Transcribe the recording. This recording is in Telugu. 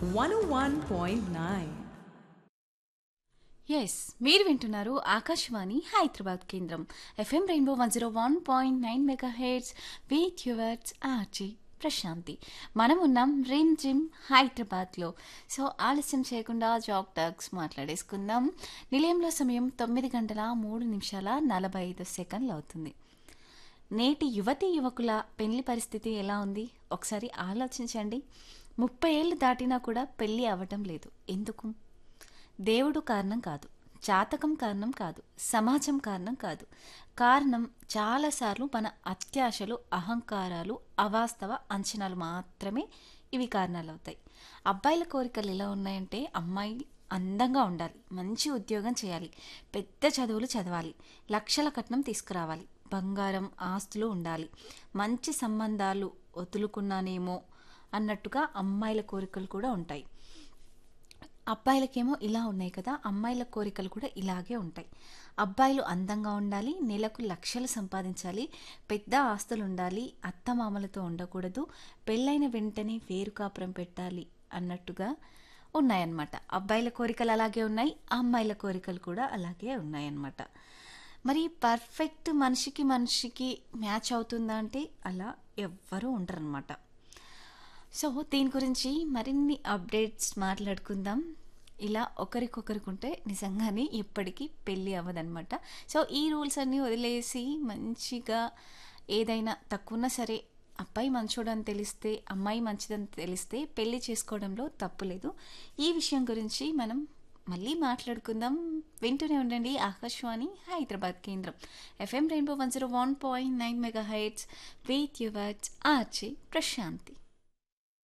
101.9. ఎస్ మీరు వింటున్నారు ఆకాశవాణి హైదరాబాద్ కేంద్రం FM rainbow one zero one point nine mega hits with yours RJ Prashanti మనం ఉన్నాం రిమ్ జిమ్ హైదరాబాద్లో సో ఆలస్యం చేయకుండా జాక్ టాక్స్ మాట్లాడేసుకుందాం నిలయంలో సమయం తొమ్మిది గంటల మూడు నిమిషాల నలభై ఐదు సెకండ్లు అవుతుంది నేటి యువతి యువకుల పెళ్లి పరిస్థితి ఎలా ఉంది ఒకసారి ఆలోచించండి ముప్పై ఏళ్ళు దాటినా కూడా పెళ్లి అవ్వటం లేదు ఎందుకు దేవుడు కారణం కాదు జాతకం కారణం కాదు సమాజం కారణం కాదు కారణం చాలాసార్లు మన అత్యాశలు అహంకారాలు అవాస్తవ అంచనాలు మాత్రమే ఇవి కారణాలు అవుతాయి అబ్బాయిల కోరికలు ఎలా ఉన్నాయంటే అమ్మాయి అందంగా ఉండాలి మంచి ఉద్యోగం చేయాలి పెద్ద చదువులు చదవాలి లక్షల కట్నం తీసుకురావాలి బంగారం ఆస్తులు ఉండాలి మంచి సంబంధాలు వదులుకున్నానేమో అన్నట్టుగా అమ్మాయిల కోరికలు కూడా ఉంటాయి అబ్బాయిలకేమో ఇలా ఉన్నాయి కదా అమ్మాయిల కోరికలు కూడా ఇలాగే ఉంటాయి అబ్బాయిలు అందంగా ఉండాలి నెలకు లక్షలు సంపాదించాలి పెద్ద ఆస్తులు ఉండాలి అత్తమామలతో ఉండకూడదు పెళ్ళైన వెంటనే వేరు కాపురం పెట్టాలి అన్నట్టుగా ఉన్నాయన్నమాట అబ్బాయిల కోరికలు అలాగే ఉన్నాయి అమ్మాయిల కోరికలు కూడా అలాగే ఉన్నాయన్నమాట మరి పర్ఫెక్ట్ మనిషికి మనిషికి మ్యాచ్ అవుతుందా అంటే అలా ఎవ్వరూ ఉండరన్నమాట సో దీని గురించి మరిన్ని అప్డేట్స్ మాట్లాడుకుందాం ఇలా ఒకరికొకరికి ఉంటే నిజంగానే ఎప్పటికీ పెళ్ళి అవ్వదన్నమాట సో ఈ రూల్స్ అన్నీ వదిలేసి మంచిగా ఏదైనా తక్కువన్నా సరే అబ్బాయి మంచోడని తెలిస్తే అమ్మాయి మంచిదని తెలిస్తే పెళ్లి చేసుకోవడంలో తప్పు లేదు ఈ విషయం గురించి మనం మళ్ళీ మాట్లాడుకుందాం వింటూనే ఉండండి ఆకాశవాణి హైదరాబాద్ కేంద్రం FM rainbow one zero one point nine mega hits with yours RJ Prashanti